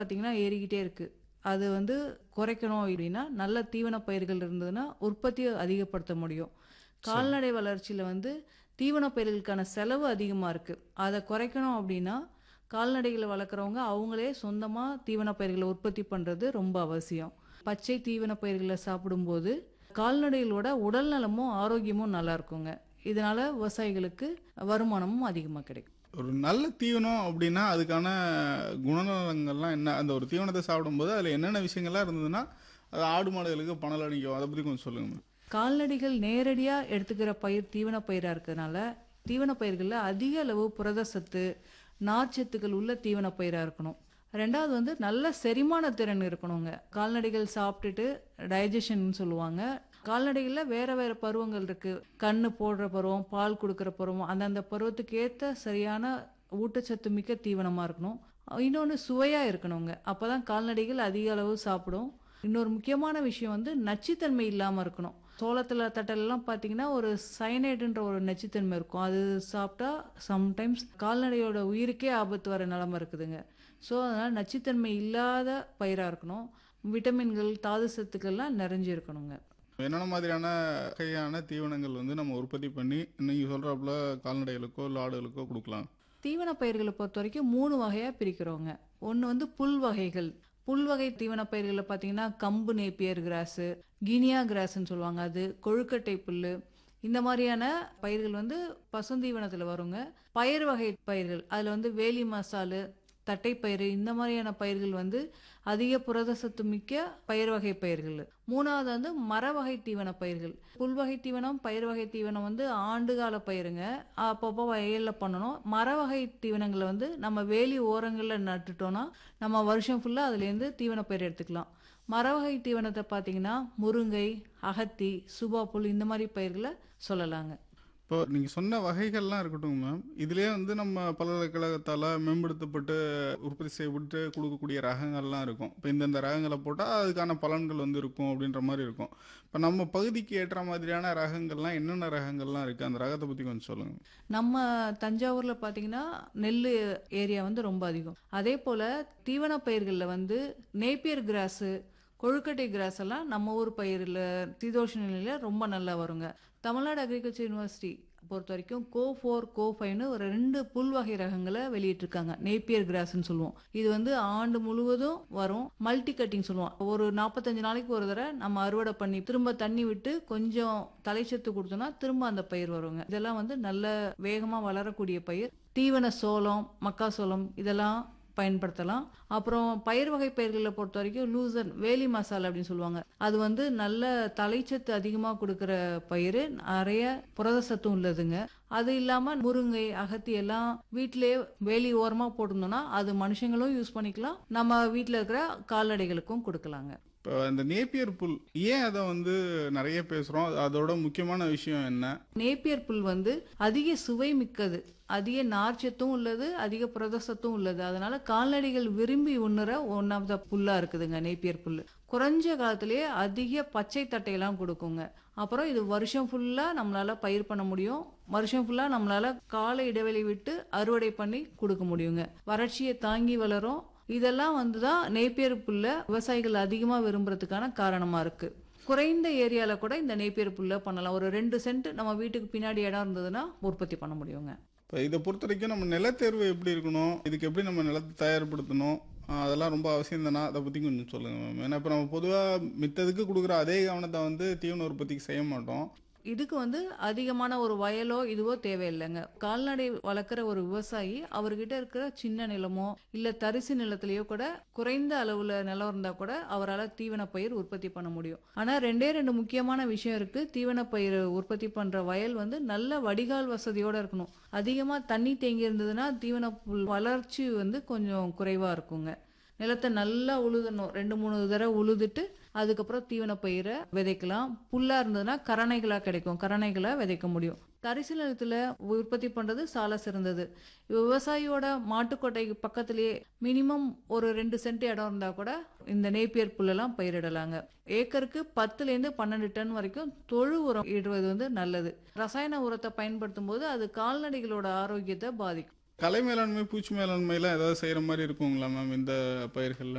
பார்த்தீங்கன்னா ஏறிக்கிட்டே இருக்கு அது வந்து குறைக்கணும் அப்படின்னா நல்ல தீவன பயிர்கள் இருந்ததுன்னா உற்பத்தியை அதிகப்படுத்த முடியும் கால்நடை வளர்ச்சியில் வந்து தீவன பயிர்களுக்கான செலவு அதிகமாக இருக்கு அதை குறைக்கணும் அப்படின்னா கால்நடைகளை வளர்க்குறவங்க அவங்களே சொந்தமாக தீவன பயிர்களை உற்பத்தி பண்ணுறது ரொம்ப அவசியம் பச்சை தீவன பயிர்களை சாப்பிடும்போது கால்நடைகளோட உடல் நலமும் ஆரோக்கியமும் நல்லா இருக்குங்க இதனால விவசாயிகளுக்கு வருமானமும் அதிகமாக கிடைக்கும் ஒரு நல்ல தீவனம் அப்படின்னா அதுக்கான குணநலங்கள்லாம் என்ன அந்த ஒரு தீவனத்தை சாப்பிடும்போது அதில் என்னென்ன விஷயங்கள்லாம் இருந்ததுன்னா அது ஆடு மாடுகளுக்கு பணல் அடிக்கும் அதை பற்றி கொஞ்சம் சொல்லுங்க மேம் கால்நடைகள் நேரடியாக எடுத்துக்கிற பயிர் தீவன பயிராக இருக்கிறதுனால தீவன பயிர்களில் அதிக அளவு புரத சத்து நார்ச்சத்துக்கள் உள்ள தீவன பயிராக இருக்கணும் ரெண்டாவது வந்து நல்ல செரிமான திறன் இருக்கணுங்க கால்நடைகள் சாப்பிட்டுட்டு டைஜஷன் சொல்லுவாங்க கால்நடைகளில் வேற வேற பருவங்கள் இருக்கு கண்ணு போடுற பருவம் பால் கொடுக்குற பருவம் அந்தந்த பருவத்துக்கு ஏற்ற சரியான ஊட்டச்சத்து மிக்க தீவனமாக இருக்கணும் இன்னொன்று சுவையாக இருக்கணுங்க அப்போ தான் கால்நடைகள் அதிக அளவு சாப்பிடும் இன்னொரு முக்கியமான விஷயம் வந்து நச்சுத்தன்மை இல்லாமல் இருக்கணும் சோளத்தில் தட்டலெல்லாம் பார்த்தீங்கன்னா ஒரு சயனைடுன்ற ஒரு நச்சுத்தன்மை இருக்கும் அது சாப்பிட்டா சம்டைம்ஸ் கால்நடையோட உயிருக்கே ஆபத்து வர நிலமை இருக்குதுங்க ஸோ அதனால் நச்சுத்தன்மை இல்லாத பயிராக இருக்கணும் விட்டமின்கள் தாது சத்துக்கள்லாம் நிறைஞ்சு இருக்கணுங்க என்னென்ன மாதிரியான வகையான தீவனங்கள் வந்து நம்ம உற்பத்தி பண்ணி நீங்கள் சொல்கிறாப்புல கால்நடைகளுக்கோ இல்லை ஆடுகளுக்கோ கொடுக்கலாம் தீவன பயிர்களை பொறுத்த வரைக்கும் மூணு வகையாக பிரிக்கிறோங்க ஒன்று வந்து புல் வகைகள் புல் வகை தீவன பயிர்களில் பார்த்தீங்கன்னா கம்பு நேப்பியர் கிராஸு கினியா கிராஸ்ன்னு சொல்லுவாங்க அது கொழுக்கட்டை புல் இந்த மாதிரியான பயிர்கள் வந்து பசுந்தீவனத்தில் வருங்க பயிர் வகை பயிர்கள் அதில் வந்து வேலி மசாலு தட்டைப்பயிறு இந்த மாதிரியான பயிர்கள் வந்து அதிக புரத சத்து மிக்க பயிர் வகை பயிர்கள் மூணாவது வந்து மர வகை தீவன பயிர்கள் புல் வகை தீவனம் பயிர் வகை தீவனம் வந்து ஆண்டுகால பயிருங்க அப்பப்போ வயலில் பண்ணணும் மர வகை தீவனங்களை வந்து நம்ம வேலி ஓரங்களில் நட்டுட்டோம்னா நம்ம வருஷம் ஃபுல்லாக அதுலேருந்து தீவன பயிர் எடுத்துக்கலாம் மர வகை தீவனத்தை பார்த்தீங்கன்னா முருங்கை அகத்தி சுபா புல் இந்த மாதிரி பயிர்களை சொல்லலாங்க இப்போ நீங்கள் சொன்ன வகைகள்லாம் இருக்கட்டும் மேம் இதுலேயே வந்து நம்ம பல்கலைக்கழகத்தால் மேம்படுத்தப்பட்டு உற்பத்தி செய்யப்பட்டு கொடுக்கக்கூடிய ரகங்கள்லாம் இருக்கும் இப்போ இந்தந்த ரகங்களை போட்டால் அதுக்கான பலன்கள் வந்து இருக்கும் அப்படின்ற மாதிரி இருக்கும் இப்போ நம்ம பகுதிக்கு ஏற்ற மாதிரியான ரகங்கள்லாம் என்னென்ன ரகங்கள்லாம் இருக்குது அந்த ரகத்தை பற்றி கொஞ்சம் சொல்லுங்கள் நம்ம தஞ்சாவூரில் பார்த்தீங்கன்னா நெல் ஏரியா வந்து ரொம்ப அதிகம் அதே போல் தீவன பயிர்களில் வந்து நேப்பியர் கிராஸு கொழுக்கட்டை கிராஸ் எல்லாம் நம்ம ஊர் பயிரில் சீதோஷ நிலையில் ரொம்ப நல்லா வருங்க தமிழ்நாடு அக்ரிகல்ச்சர் யூனிவர்சிட்டி பொறுத்த வரைக்கும் கோ ஃபோர் கோ ஃபைவ்னு ஒரு ரெண்டு புல் வகை ரகங்களை வெளியிட்டிருக்காங்க நேப்பியர் கிராஸ்ன்னு சொல்லுவோம் இது வந்து ஆண்டு முழுவதும் வரும் மல்டி கட்டிங் சொல்லுவோம் ஒரு நாற்பத்தஞ்சு நாளைக்கு ஒரு தடவை நம்ம அறுவடை பண்ணி திரும்ப தண்ணி விட்டு கொஞ்சம் தலைச்சத்து கொடுத்தோம்னா திரும்ப அந்த பயிர் வருங்க இதெல்லாம் வந்து நல்ல வேகமாக வளரக்கூடிய பயிர் தீவன சோளம் மக்காசோளம் இதெல்லாம் பயன்படுத்தலாம் அப்புறம் பயிர் வகை பயிர்களை பொறுத்த வரைக்கும் லூசன் வேலி மசாலா அப்படின்னு சொல்லுவாங்க அது வந்து நல்ல தலைச்சத்து அதிகமாக கொடுக்குற பயிர் நிறைய புரத சத்தும் உள்ளதுங்க அது இல்லாமல் முருங்கை அகத்தி எல்லாம் வீட்டிலே வேலி ஓரமாக போட்டிருந்தோம்னா அது மனுஷங்களும் யூஸ் பண்ணிக்கலாம் நம்ம வீட்டில் இருக்கிற கால்நடைகளுக்கும் கொடுக்கலாங்க இப்போ இந்த நேப்பியர் புல் ஏன் அதை வந்து நிறைய பேசுகிறோம் அதோட முக்கியமான விஷயம் என்ன நேப்பியர் புல் வந்து அதிக சுவை மிக்கது அதிக நார்ச்சத்தும் உள்ளது அதிக புரதசத்தும் உள்ளது அதனால கால்நடைகள் விரும்பி உண்ணுற ஒன் ஆஃப் த புல்லா இருக்குதுங்க நேப்பியர் புல் குறைஞ்ச காலத்திலேயே அதிக பச்சை தட்டையெல்லாம் கொடுக்குங்க அப்புறம் இது வருஷம் ஃபுல்லா நம்மளால பயிர் பண்ண முடியும் வருஷம் ஃபுல்லா நம்மளால கால இடைவெளி விட்டு அறுவடை பண்ணி கொடுக்க முடியுங்க வறட்சியை தாங்கி வளரும் இதெல்லாம் வந்து தான் நேப்பியர் புல்ல விவசாயிகள் அதிகமாக விரும்புறதுக்கான காரணமாக இருக்கு குறைந்த ஏரியாவில் கூட இந்த நேப்பியர் புல்ல பண்ணலாம் ஒரு ரெண்டு சென்ட் நம்ம வீட்டுக்கு பின்னாடி இடம் இருந்ததுன்னா உற்பத்தி பண்ண முடியுங்க இப்போ இதை பொறுத்த வரைக்கும் நம்ம நிலத்தேர்வு எப்படி இருக்கணும் இதுக்கு எப்படி நம்ம நிலத்தை தயார்படுத்தணும் ஆஹ் அதெல்லாம் ரொம்ப அவசியம் தானே அதை பற்றி கொஞ்சம் சொல்லுங்கள் மேம் ஏன்னா இப்போ நம்ம பொதுவாக மித்ததுக்கு கொடுக்குற அதே கவனத்தை வந்து தீவன உற்பத்திக்கு செய்ய மாட்டோம் இதுக்கு வந்து அதிகமான ஒரு வயலோ இதுவோ தேவையில்லைங்க கால்நடை வளர்க்குற ஒரு விவசாயி அவர்கிட்ட இருக்கிற சின்ன நிலமோ இல்ல தரிசு நிலத்திலேயோ கூட குறைந்த அளவுல நிலம் இருந்தா கூட அவரால் தீவன பயிர் உற்பத்தி பண்ண முடியும் ஆனா ரெண்டே ரெண்டு முக்கியமான விஷயம் இருக்கு தீவன பயிர் உற்பத்தி பண்ற வயல் வந்து நல்ல வடிகால் வசதியோட இருக்கணும் அதிகமா தண்ணி தேங்கி இருந்ததுன்னா தீவன புல் வளர்ச்சி வந்து கொஞ்சம் குறைவா இருக்குங்க நிலத்தை நல்லா உழுதணும் ரெண்டு மூணு தடவை உழுதுட்டு அதுக்கப்புறம் தீவன பயிரை விதைக்கலாம் புல்லா இருந்ததுன்னா கரணைகளா கிடைக்கும் கரணைகளை விதைக்க முடியும் தரிசு நிலத்துல உற்பத்தி பண்றது சால சிறந்தது விவசாயியோட மாட்டுக்கொட்டை பக்கத்திலேயே மினிமம் ஒரு ரெண்டு சென்ட் இடம் இருந்தா கூட இந்த நேப்பியர் புல்லெல்லாம் பயிரிடலாங்க ஏக்கருக்கு பத்துல இருந்து பன்னெண்டு டன் வரைக்கும் தொழு உரம் இடுவது வந்து நல்லது ரசாயன உரத்தை பயன்படுத்தும் போது அது கால்நடைகளோட ஆரோக்கியத்தை பாதிக்கும் கலை மேலாண்மை பூச்சி மேலாண்மைலாம் ஏதாவது செய்கிற மாதிரி இருக்குங்களா மேம் இந்த பயிர்களில்